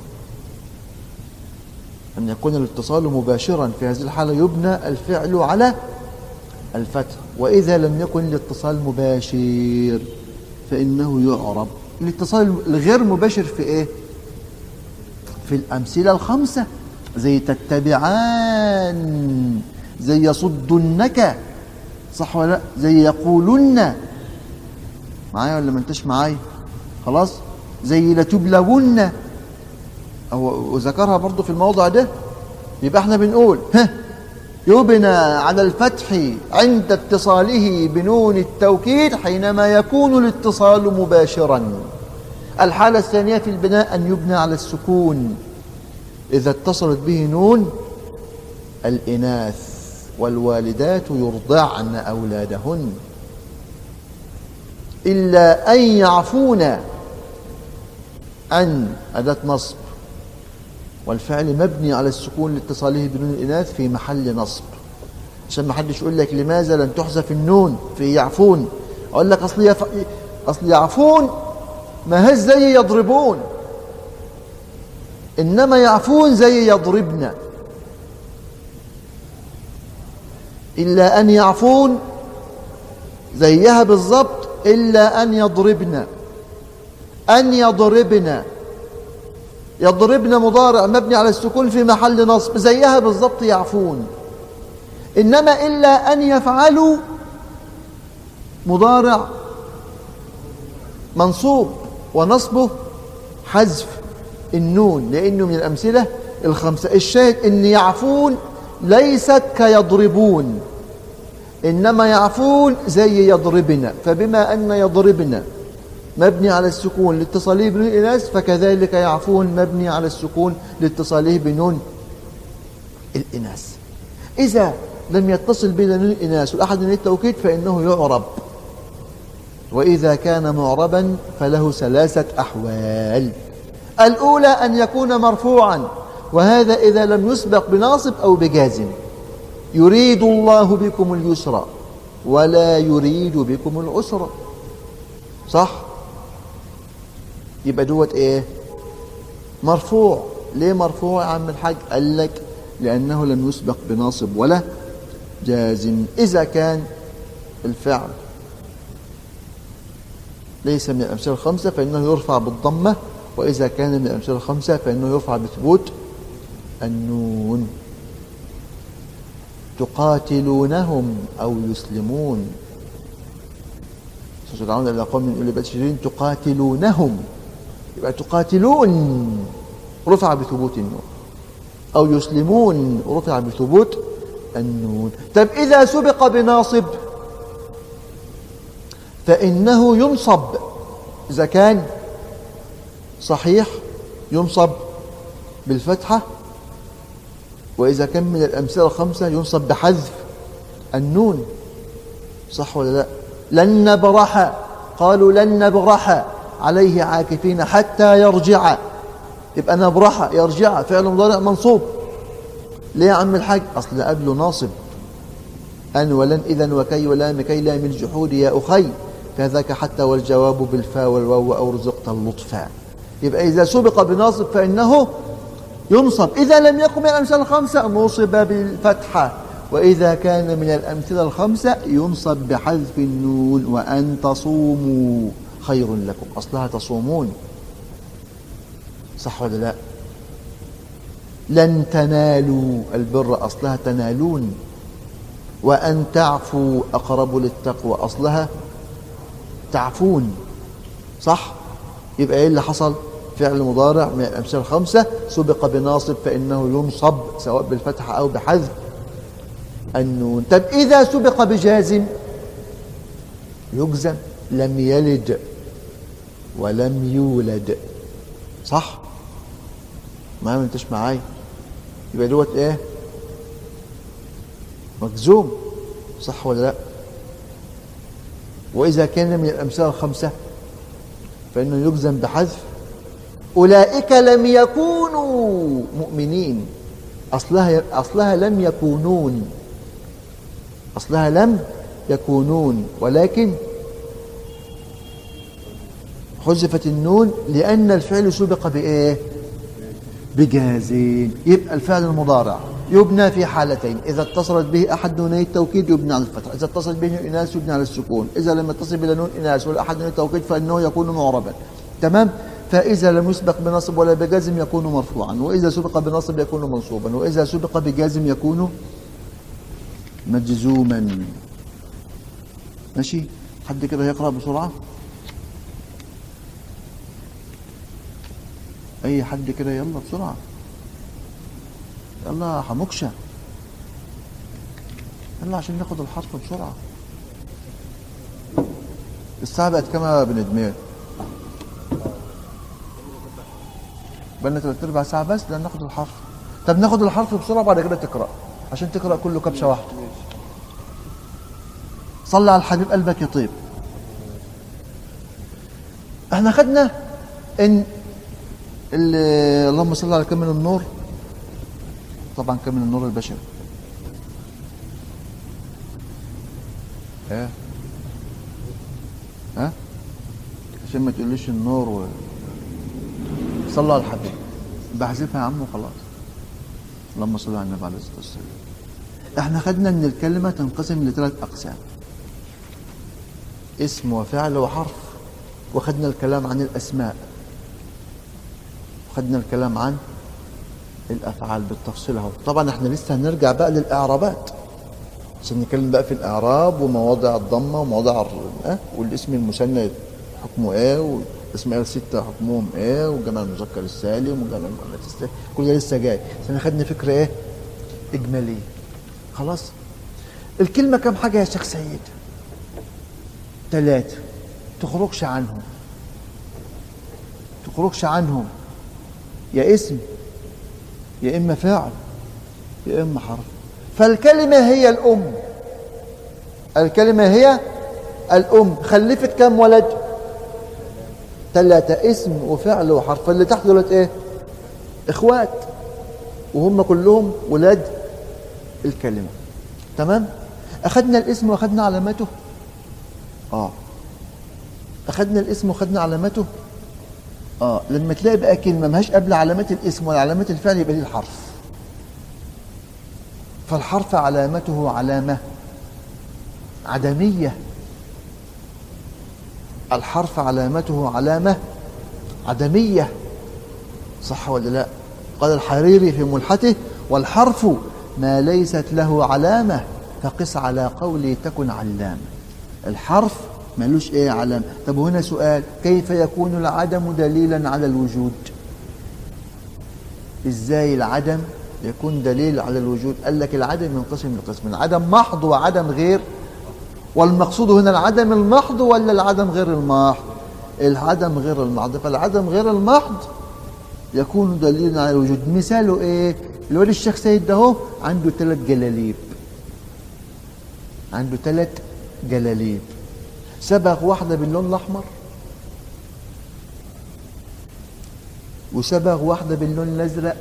أن يكون الاتصال مباشرا في هذه الحالة يبنى الفعل على الفتح وإذا لم يكن الاتصال مباشر فإنه يعرب الاتصال الغير مباشر في إيه؟ في الأمثلة الخمسة زي تتبعان زي يصدنك صح ولا لا زي يقولن معايا ولا ما انتش معايا خلاص زي لتبلون أو وذكرها برضو في الموضع ده يبقى احنا بنقول ها يبنى على الفتح عند اتصاله بنون التوكيد حينما يكون الاتصال مباشرا الحالة الثانية في البناء أن يبنى على السكون إذا اتصلت به نون الإناث والوالدات يرضعن أولادهن إلا أن يعفون أن أداة نصب والفعل مبني على السكون لاتصاله بنون الإناث في محل نصب عشان ما حدش يقول لك لماذا لم تحذف النون في يعفون أقول لك أصل, يف... أصل يعفون ما هي زي يضربون إنما يعفون زي يضربن إلا أن يعفون زيها بالضبط إلا أن يضربن أن يضربن يضربن مضارع مبني على السكون في محل نصب زيها بالضبط يعفون إنما إلا أن يفعلوا مضارع منصوب ونصبه حذف النون لأنه من الأمثلة الخمسة الشاهد إن يعفون ليست كيضربون إنما يعفون زي يضربن فبما أن يضربن مبني على السكون لاتصاله بنون الإناث فكذلك يعفون مبني على السكون لاتصاله بنون الإناث إذا لم يتصل بين نون الإناث والأحد من التوكيد فإنه يعرب وإذا كان معربا فله ثلاثة أحوال الأولى أن يكون مرفوعا وهذا إذا لم يسبق بناصب أو بجازم يريد الله بكم اليسر ولا يريد بكم العسر صح يبقى دوت ايه مرفوع ليه مرفوع يا عم الحاج قال لك لأنه لم يسبق بناصب ولا جازم إذا كان الفعل ليس من الأمثلة الخمسة فإنه يرفع بالضمة وإذا كان من الأمثلة الخمسة فإنه يرفع بثبوت النون تقاتلونهم أو يسلمون ستدعون إلى قوم من أولي بأس تقاتلونهم يبقى تقاتلون رفع بثبوت النون أو يسلمون رفع بثبوت النون طب إذا سبق بناصب فإنه ينصب إذا كان صحيح ينصب بالفتحة وإذا كان من الأمثلة الخمسة ينصب بحذف النون صح ولا لا لن نبرح قالوا لن نبرح عليه عاكفين حتى يرجع يبقى نبرح يرجع فعل مضارع منصوب ليه يا عم الحاج اصل قبله ناصب ان ولن اذا وكي ولام كي لا من الجحود يا اخي كذاك حتى والجواب بالفاء والواو او رزقت اللطفا يبقى اذا سبق بناصب فانه ينصب اذا لم يكن من الامثله الخمسه نصب بالفتحه وإذا كان من الأمثلة الخمسة ينصب بحذف النون وأن تصوموا خير لكم أصلها تصومون صح ولا لا لن تنالوا البر أصلها تنالون وأن تعفوا أقرب للتقوى أصلها تعفون صح يبقى إيه اللي حصل فعل مضارع من الأمثلة الخمسة سبق بناصب فإنه ينصب سواء بالفتحة أو بحذف النون طب إذا سبق بجازم يجزم لم يلد ولم يولد صح ما انتش معايا يبقى دوت ايه مجزوم صح ولا لا واذا كان من الامثله الخمسه فانه يجزم بحذف اولئك لم يكونوا مؤمنين اصلها اصلها لم يكونون أصلها لم يكونون ولكن حذفت النون لأن الفعل سبق بإيه بجازين يبقى الفعل المضارع يبنى في حالتين إذا اتصلت به أحد نوني التوكيد يبنى على الفتح إذا اتصل به إناث يبنى على السكون إذا لم يتصل بلا نون إناث ولا أحد نوني التوكيد فإنه يكون معربا تمام فإذا لم يسبق بنصب ولا بجازم يكون مرفوعا وإذا سبق بنصب يكون منصوبا وإذا سبق بجازم يكون مجزوما ماشي حد كده يقرأ بسرعة أي حد كده يلا بسرعة يلا حمكشة يلا عشان ناخد الحرف بسرعة الساعة بقت كام يا بن دمير بقالنا تلات أرباع ساعة بس لأن ناخد الحرف طب ناخد الحرف بسرعة بعد كده تقرأ عشان تقرأ كله كبشة واحدة صلى على الحبيب قلبك يطيب احنا خدنا ان اللهم صل على كامل النور طبعا كامل النور البشري ها ها عشان ما تقوليش النور و... صلى على الحبيب بحذفها يا عم وخلاص اللهم صل على النبي عليه الصلاه والسلام احنا خدنا ان الكلمه تنقسم لثلاث اقسام اسم وفعل وحرف وخدنا الكلام عن الاسماء وخدنا الكلام عن الافعال بالتفصيل اهو طبعا احنا لسه هنرجع بقى للاعرابات عشان نتكلم بقى في الاعراب ومواضع الضمه ومواضع اه والاسم المثنى حكمه ايه والاسماء السته حكمهم ايه وجمع المذكر السالم وجمع المؤنث السالم كل ده لسه جاي بس احنا خدنا فكره ايه اجماليه خلاص الكلمه كم حاجه يا شيخ سيد ثلاثه تخرجش عنهم تخرجش عنهم يا اسم يا اما فعل يا اما حرف فالكلمه هي الام الكلمه هي الام خلفت كم ولد ثلاثه اسم وفعل وحرف اللي تحت دولت ايه اخوات وهم كلهم ولاد الكلمه تمام اخذنا الاسم واخذنا علامته اه اخذنا الاسم واخذنا علامته اه لما تلاقي بقى كلمه ماهاش قبل علامات الاسم ولا علامات الفعل يبقى دي الحرف فالحرف علامته علامه عدميه الحرف علامته علامه عدميه صح ولا لا قال الحريري في ملحته والحرف ما ليست له علامه فقس على قولي تكن علامه الحرف ملوش ايه علامة طب هنا سؤال كيف يكون العدم دليلا على الوجود ازاي العدم يكون دليل على الوجود قال لك العدم ينقسم لقسمين عدم محض وعدم غير والمقصود هنا العدم المحض ولا العدم غير المحض العدم غير المحض فالعدم غير المحض يكون دليلا على الوجود مثاله ايه الولد الشيخ سيد ده عنده ثلاث جلاليب عنده ثلاث جلاليب سبغ واحدة باللون الأحمر وسبغ واحدة باللون الأزرق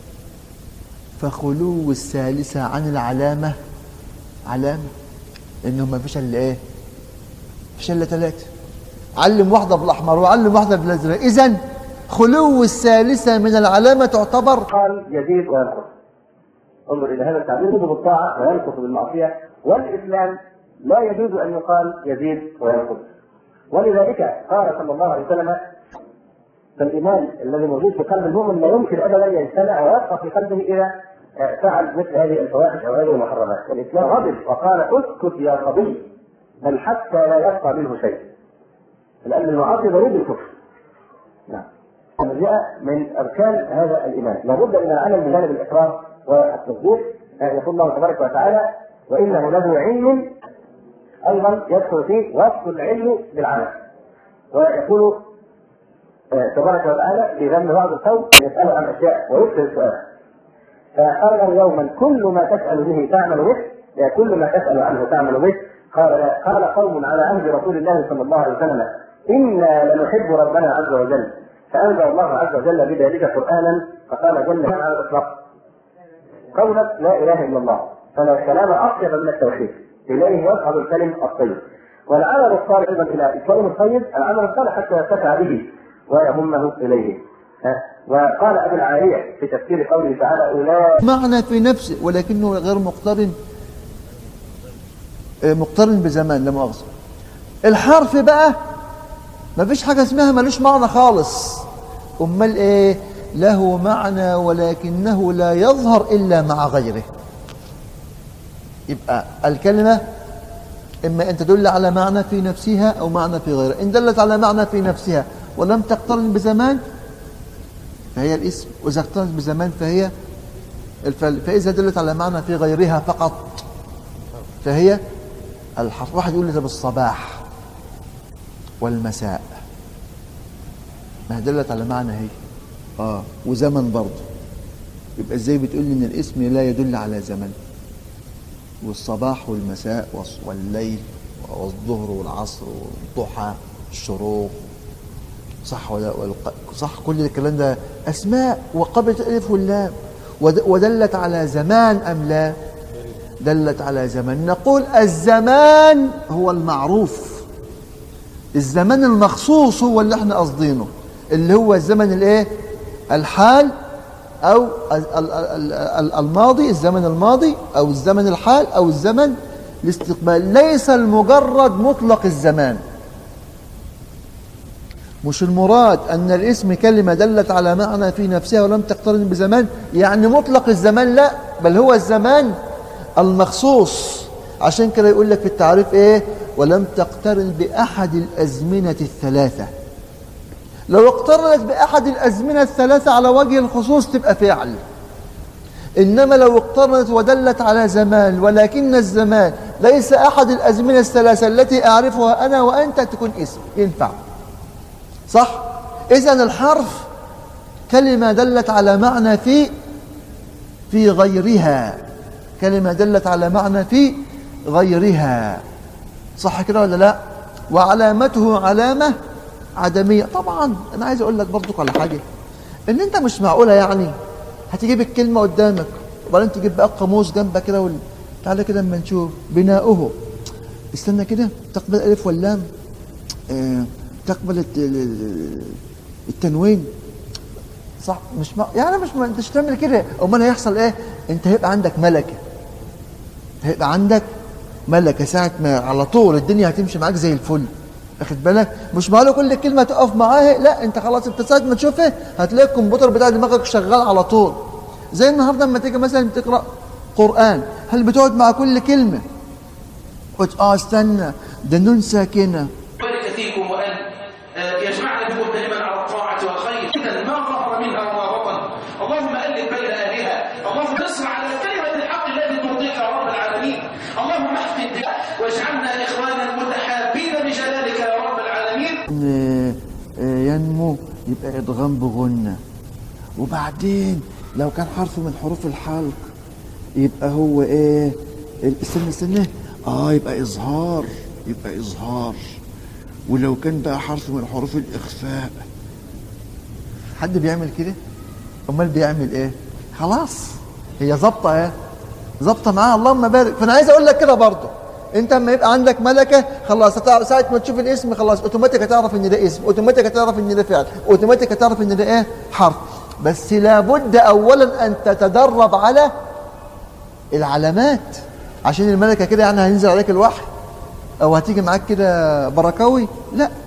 فخلو الثالثة عن العلامة علامة إنه ما فيش إلا إيه؟ فيش إلا ثلاثة علم واحدة بالأحمر وعلم واحدة بالأزرق إذا خلو الثالثة من العلامة تعتبر قال يزيد وينقص انظر الى هذا التعبير يزيد بالطاعه وينقص بالمعصيه والاسلام لا يجوز ان يقال يزيد وينقص ولذلك قال صلى الله عليه وسلم فالايمان الذي موجود في قلب المؤمن لا يمكن ابدا يجتمع ويبقى في قلبه اذا فعل مثل هذه الفواحش او هذه المحرمات الاسلام غضب وقال اسكت يا صبي بل حتى لا يبقى منه شيء لان المعاصي ضروري الكفر نعم المرجئة من أركان هذا الإيمان لابد من العمل بجانب الإقرار والتصديق يقول الله تبارك وتعالى وإنه له علم أيضا يدخل فيه وصف العلم بالعمل ويقول تبارك وتعالى في ذم بعض القوم يسأل عن أشياء ويكثر السؤال فقال يوما كل ما تسأل به تعمل به كل ما تسأل عنه تعمل به قال قال قوم على عهد رسول الله صلى الله عليه وسلم إنا لنحب ربنا عز وجل فأنزل الله عز وجل بذلك قرآنا فقال جل على الإطلاق قولة لا إله إلا الله فلا كلام أطيب من التوحيد إليه يصعد الكلم الطيب والعمل الصالح أيضا إلى الكلم الطيب العمل الصالح حتى يرتفع به ويهمه إليه وقال أبو العالية في تفسير قوله تعالى أولئك معنى في نفسه ولكنه غير مقترن مقترن بزمان لا مؤاخذة الحرف بقى ما فيش حاجة اسمها ملوش معنى خالص أمال إيه له معنى ولكنه لا يظهر إلا مع غيره يبقى الكلمة إما أن تدل على معنى في نفسها أو معنى في غيرها إن دلت على معنى في نفسها ولم تقترن بزمان فهي الاسم وإذا اقترنت بزمان فهي الفعل فإذا دلت على معنى في غيرها فقط فهي الحرف واحد يقول لي طب الصباح والمساء ما دلت على معنى هي اه وزمن برضه يبقى ازاي بتقول لي ان الاسم لا يدل على زمن والصباح والمساء والليل والظهر والعصر والضحى الشروق صح ولا صح كل الكلام ده اسماء وقبل الالف واللام ودلت على زمان ام لا دلت على زمان نقول الزمان هو المعروف الزمان المخصوص هو اللي احنا قصدينه اللي هو الزمن الايه الحال او الماضي الزمن الماضي او الزمن الحال او الزمن الاستقبال ليس المجرد مطلق الزمان مش المراد ان الاسم كلمه دلت على معنى في نفسها ولم تقترن بزمان يعني مطلق الزمان لا بل هو الزمان المخصوص عشان كده يقول لك في التعريف ايه ولم تقترن بأحد الأزمنة الثلاثة لو اقترنت بأحد الأزمنة الثلاثة على وجه الخصوص تبقى فعل إنما لو اقترنت ودلت على زمان ولكن الزمان ليس أحد الأزمنة الثلاثة التي أعرفها أنا وأنت تكون اسم ينفع صح؟ إذا الحرف كلمة دلت على معنى في في غيرها كلمة دلت على معنى في غيرها صح كده ولا لا وعلامته علامة عدمية طبعا أنا عايز أقول لك برضك على حاجة إن أنت مش معقولة يعني هتجيب الكلمة قدامك وبعدين تجيب بقى قاموس جنبك كده وال... تعالى كده اما نشوف بناؤه استنى كده تقبل الألف واللام اه تقبل التنوين صح مش ما يعني مش ما انتش تعمل كده امال هيحصل ايه انت هيبقى عندك ملكه هيبقى عندك ملكه ساعه ما على طول الدنيا هتمشي معاك زي الفل واخد بالك مش معقول كل كلمه تقف معاها لا انت خلاص انت ساعه ما تشوفها هتلاقي الكمبيوتر بتاع دماغك شغال على طول زي النهارده لما تيجي مثلا تقرا قران هل بتقعد مع كل كلمه قلت اه استنى ده نون ساكنه بارك فيكم وان يجمعنا بكم دائما على الطاعه والخير اذا ما ظهر منها وما بطن اللهم الف بين اهلها اللهم نصر على كلمه الحق التي ترضيك يا رب العالمين اللهم احفظ الدماء واجعلنا اخوانا متحابين بجلالك يا رب العالمين ينمو يبقى ادغام بغنه وبعدين لو كان حرف من حروف الحلق يبقى هو ايه استنى استنى اه يبقى اظهار يبقى إظهار ولو كان بقى حرف من حروف الإخفاء حد بيعمل كده امال بيعمل ايه خلاص هي ظابطه ايه ظابطه معاها اللهم بارك فانا عايز اقول لك كده برضه انت اما يبقى عندك ملكه خلاص هتعرف ساعه ما تشوف الاسم خلاص اوتوماتيك هتعرف ان ده اسم اوتوماتيك هتعرف ان ده فعل اوتوماتيك هتعرف ان ده ايه حرف بس لابد اولا ان تتدرب على العلامات عشان الملكه كده يعني هينزل عليك الوحي او هتيجي معاك كده بركوي لا